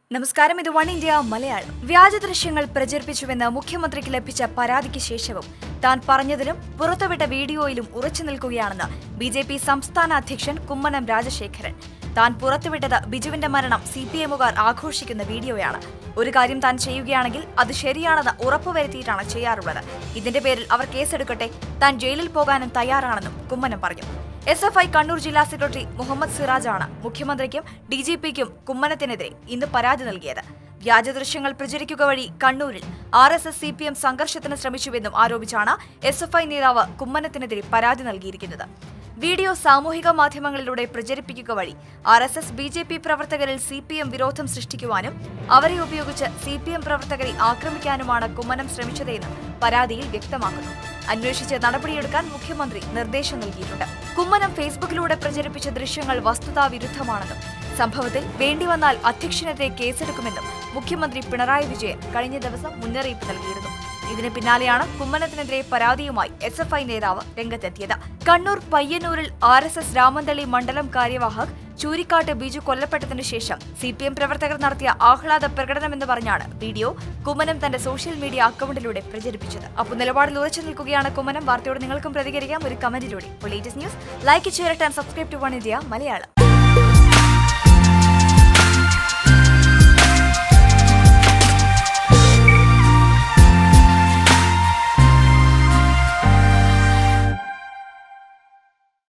നമസ്കാരം ഇത് one India Malayalam വ്യാജ ദൃശ്യങ്ങൾ പ്രചരിപ്പിച്ചുവെന്ന് മുഖ്യമന്ത്രിക്ക് ലഭിച്ച പരാതിക്ക് ശേഷവും താൻ പറഞ്ഞതിലും പുറത്തുവിട്ട വീഡിയോയിലും ഉറച്ചു നിൽക്കുകയാണെന്ന് ബി ജെ പി സംസ്ഥാന അധ്യക്ഷൻ കുമ്മനം രാജശേഖരൻ താൻ പുറത്തുവിട്ടത് ബിജുവിന്റെ മരണം സി പി എമ്മുകാർ ആഘോഷിക്കുന്ന വീഡിയോയാണ് ഒരു കാര്യം താൻ ചെയ്യുകയാണെങ്കിൽ അത് ശരിയാണെന്ന് ഉറപ്പുവരുത്തിയിട്ടാണ് ചെയ്യാറുള്ളത് ഇതിന്റെ പേരിൽ അവർ കേസെടുക്കട്ടെ താൻ ജയിലിൽ പോകാനും തയ്യാറാണെന്നും കുമ്മനം പറഞ്ഞു എസ് എഫ് ഐ കണ്ണൂർ ജില്ലാ സെക്രട്ടറി മുഹമ്മദ് സിറാജാണ് മുഖ്യമന്ത്രിക്കും ഡി ജി പിക്കും കുമ്മനത്തിനെതിരെ ഇന്ന് പരാതി നൽകിയത് വ്യാജ ദൃശ്യങ്ങൾ പ്രചരിക്കുക വഴി കണ്ണൂരിൽ R S S C P M സംഘർഷത്തിന് ശ്രമിച്ചുവെന്നും ആരോപിച്ചാണ് എസ് എഫ് ഐ നേതാവ് കുമ്മനത്തിനെതിരെ പരാതി നൽകിയിരിക്കുന്നത് വീഡിയോ സാമൂഹിക മാധ്യമങ്ങളിലൂടെ പ്രചരിപ്പിക്കുക വഴി R S S B J P പ്രവർത്തകരിൽ സി പി എം വിരോധം സൃഷ്ടിക്കുവാനും അവരെ ഉപയോഗിച്ച് സി പി എം പ്രവർത്തകരെ ആക്രമിക്കാനുമാണ് കുമ്മനം ശ്രമിച്ചതെന്ന് പരാതിയിൽ വ്യക്തമാക്കുന്നു അന്വേഷിച്ച് നടപടിയെടുക്കാൻ മുഖ്യമന്ത്രി നിർദ്ദേശം നൽകിയിട്ടുണ്ട് കുമ്മനം ഫേസ്ബുക്കിലൂടെ പ്രചരിപ്പിച്ച ദൃശ്യങ്ങൾ വസ്തുതാ വിരുദ്ധമാണെന്നും സംഭവത്തിൽ വേണ്ടിവന്നാൽ അധ്യക്ഷനെതിരെ കേസെടുക്കുമെന്നും മുഖ്യമന്ത്രി പിണറായി വിജയൻ കഴിഞ്ഞ ദിവസം മുന്നറിയിപ്പ് നൽകിയിരുന്നു ഇതിന് പിന്നാലെയാണ് കുമ്മനത്തിനെതിരെ പരാതിയുമായി എസ് എഫ് ഐ നേതാവ് രംഗത്തെത്തിയത് കണ്ണൂർ പയ്യന്നൂരിൽ ആർ എസ് എസ് രാമന്തളി മണ്ഡലം കാര്യവാഹക് ചൂരിക്കാട്ട് ബിജു കൊല്ലപ്പെട്ടതിനു ശേഷം സി പി എം പ്രവർത്തകർ നടത്തിയ ആഹ്ലാദ പ്രകടനമെന്ന് പറഞ്ഞാണ് വീഡിയോ കുമ്മനം തന്റെ സോഷ്യൽ മീഡിയ അക്കൗണ്ടിലൂടെ പ്രചരിപ്പിച്ചത് അപ്പോൾ നിലപാടിൽ ഉറച്ചു നിൽക്കുകയാണ് കുമ്മനം വാർത്തയോട് നിങ്ങൾക്കും പ്രതികരിക്കാം ഒരു കമന്റിലൂടെ latest news like share and subscribe to One India Malayalam